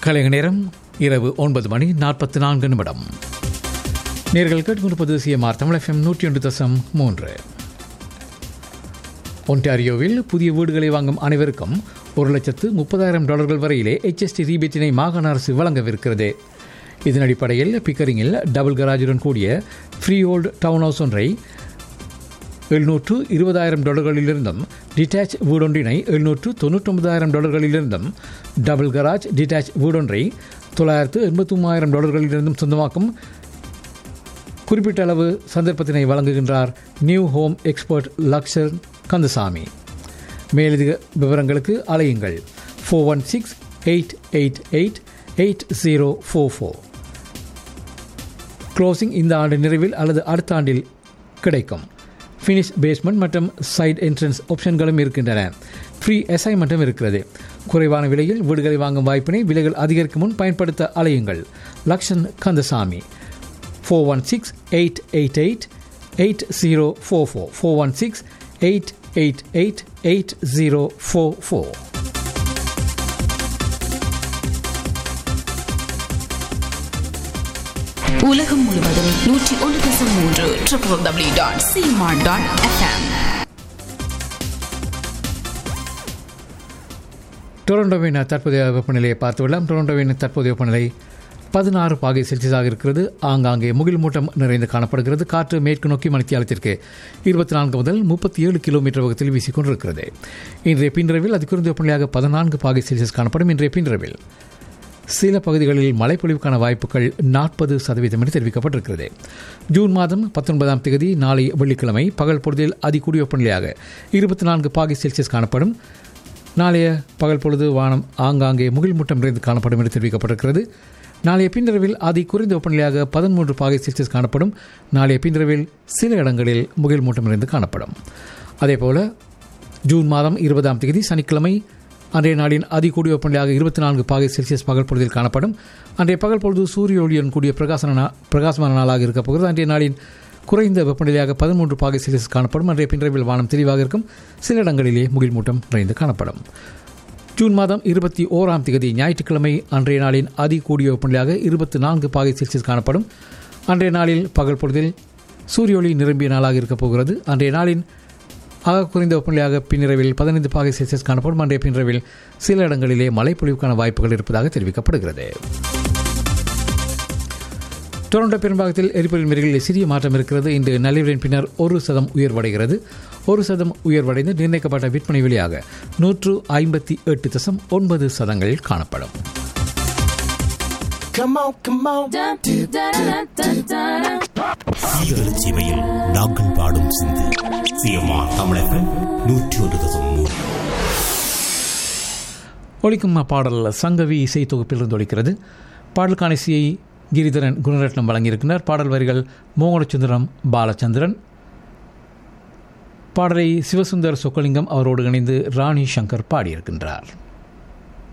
கலைய நேரம் இரவு ஒன்பது மணி நாற்பத்தி நான்கு நிமிடம் நேர்கள் கேட்டுக்கொண்டிருப்பது சிஎம்ஆர் தமிழ் எஃப்எம் நூற்றி ஒன்று தசம் மூன்று ஒன்டாரியோவில் புதிய வீடுகளை வாங்கும் அனைவருக்கும் ஒரு லட்சத்து முப்பதாயிரம் டாலர்கள் வரையிலே HST ரீபேட்டினை மாகாண அரசு வழங்கவிருக்கிறது இதன் அடிப்படையில் பிக்கரிங்கில் டபுள் கராஜுடன் கூடிய ஃப்ரீ ஹோல்டு டவுன் ஹவுஸ் ஒன்றை எழுநூற்று இருபதாயிரம் டாலர்களிலிருந்தும் டிட்டாச் வீடொன்றினை எழுநூற்று தொண்ணூற்றொன்பதாயிரம் டாலர்களிலிருந்தும் டபுள் கராஜ் டிட்டாச் வீடொன்றை தொள்ளாயிரத்து எண்பத்தி மூவாயிரம் டாலர்களிலிருந்தும் சொந்தமாக்கும் குறிப்பிட்ட அளவு சந்தர்ப்பத்தினை வழங்குகின்றார் new home expert Lakshan Kandasamy மேலதிக விவரங்களுக்கு அலையுங்கள் four one six eight eight eight eight zero four four closing இந்த ஆண்டு நிறைவில் அல்லது அடுத்த ஆண்டில் கிடைக்கும் ஃபினிஷ் பேஸ்மெண்ட் மற்றும் சைட் என்ட்ரன்ஸ் ஆப்ஷன்களும் இருக்கின்றன ஃப்ரீ அசைன்மெண்ட்டும் இருக்கிறது குறைவான விலையில் வீடுகளை வாங்கும் வாய்ப்பினை விலைகள் அதிகரிக்கும் முன் பயன்படுத்த அலையுங்கள் Lakshan Kandasamy four one six eight eight eight eight zero four four four one six eight eight eight eight zero four four உலகம் முழுவதும் நூற்றி ஒன்று தசம் மூன்று triple W dot CMR dot FM டொரண்டோவின் தற்போதைய வெப்பநிலையை பார்த்துவிடலாம் டொரண்டோவின் தற்போதைய வெப்பநிலை பதினாறு பாகை செல்சியஸாக இருக்கிறது ஆங்காங்கே முகில் மூட்டம் நிறைந்து காணப்படுகிறது காற்று மேற்கு நோக்கி மணித்தியாலத்திற்கு இருபத்தி நான்கு முதல் முப்பத்தி ஏழு கிலோமீட்டர் வேகத்தில் வீசிக்கொண்டிருக்கிறது இன்றைய பின்ரவில் அது குறைந்த வெப்பநிலையாக பதினான்கு பாகை செல்சியஸ் காணப்படும் இன்றைய பின்ரவில் சில பகுதிகளில் மழைப்பொழிவுக்கான வாய்ப்புகள் நாற்பது சதவீதம் என்று தெரிவிக்கப்பட்டிருக்கிறது ஜூன் மாதம் பத்தொன்பதாம் தேதி நாளை வெள்ளிக்கிழமை பகல் பொழுதில் அதிகூடிய வெப்பநிலையாக இருபத்தி நான்கு பாகை செல்சியஸ் காணப்படும் நாளைய பகல் பொழுது வானம் ஆங்காங்கே முகில் மூட்டம் நிறைந்து காணப்படும் என்று தெரிவிக்கப்பட்டிருக்கிறது நாளைய பின்னிரவில் அதி குறைந்த வெப்பநிலையாக பதிமூன்று பாகை செல்சியஸ் காணப்படும் நாளைய பின்னிரவில் சில இடங்களில் முகில் மூட்டம் நிறைந்து காணப்படும் அதேபோல ஜூன் மாதம் இருபதாம் தேதி சனிக்கிழமை அன்றைய நாளின் அதிகூடிய வெப்பநிலையாக இருபத்தி நான்கு பாகை செல்சியஸ் பகல் பொழுதில் காணப்படும் அன்றைய பகல் பொழுது சூரிய ஒளியுடன் கூடிய பிரகாசன நா- பிரகாசமான நாளாக இருக்கப் போகிறது அன்றைய நாளின் குறைந்த வெப்பநிலையாக பதிமூன்று பாகை செல்சியஸ் காணப்படும் அன்றைய பின்ரவில் வானம் தெளிவாக இருக்கும் சில இடங்களிலே முகில் மூட்டம் நிறைந்து காணப்படும் ஜூன் மாதம் இருபத்தி ஓராம் தேதி ஞாயிற்றுக்கிழமை அன்றைய நாளின் அதி கூடிய வெப்பநிலையாக இருபத்தி நான்கு பாகை செல்சியஸ் காணப்படும் அன்றைய நாளில் பகல் பொழுதில் சூரிய ஒளி நிரம்பிய நாளாக இருக்கப் போகிறது அன்றைய நாளின் ஆக குறைந்த வெப்பநிலையாக பின்னிரவில் பதினைந்து பாகை செல்சியஸ் காணப்படும் அன்றைய பின்னிரவில் சில இடங்களிலே மழைப்பொழிவுக்கான வாய்ப்புகள் இருப்பதாக தெரிவிக்கப்படுகிறது டொரண்டோ பெரும்பாகத்தில் எரிபொருள் மீறிகளில் சிறிய மாற்றம் இருக்கிறது இன்று நள்ளிரவின் பின்னர் ஒரு சதம் உயர்வடைகிறது ஒரு சதம் உயர்வடைந்து நிர்ணயிக்கப்பட்ட விற்பனை விலையாக நூற்று ஐம்பத்தி எட்டு தசம் ஒன்பது சதங்கள் காணப்படும் Come on, come on. சீரழிச் சீமையில் நாங்கள் பாடும் சிந்து சிஎம்ஆர் தமிழகம் நூற்றி ஒரு தசம் மூன்று ஒலிக்கும் பாடல் சங்கவி இசை தொகுப்பிலிருந்து ஒலிக்கிறது பாடலுக்கான இசையை கிரிதரன் குணரட்னம் வழங்கியிருக்கிறார் பாடல் வரிகள் மோகனச்சுந்தரம் பாலச்சந்திரன் பாடலை சிவசுந்தர் சொக்கலிங்கம் அவரோடு இணைந்து ராணி சங்கர் பாடியிருக்கின்றார்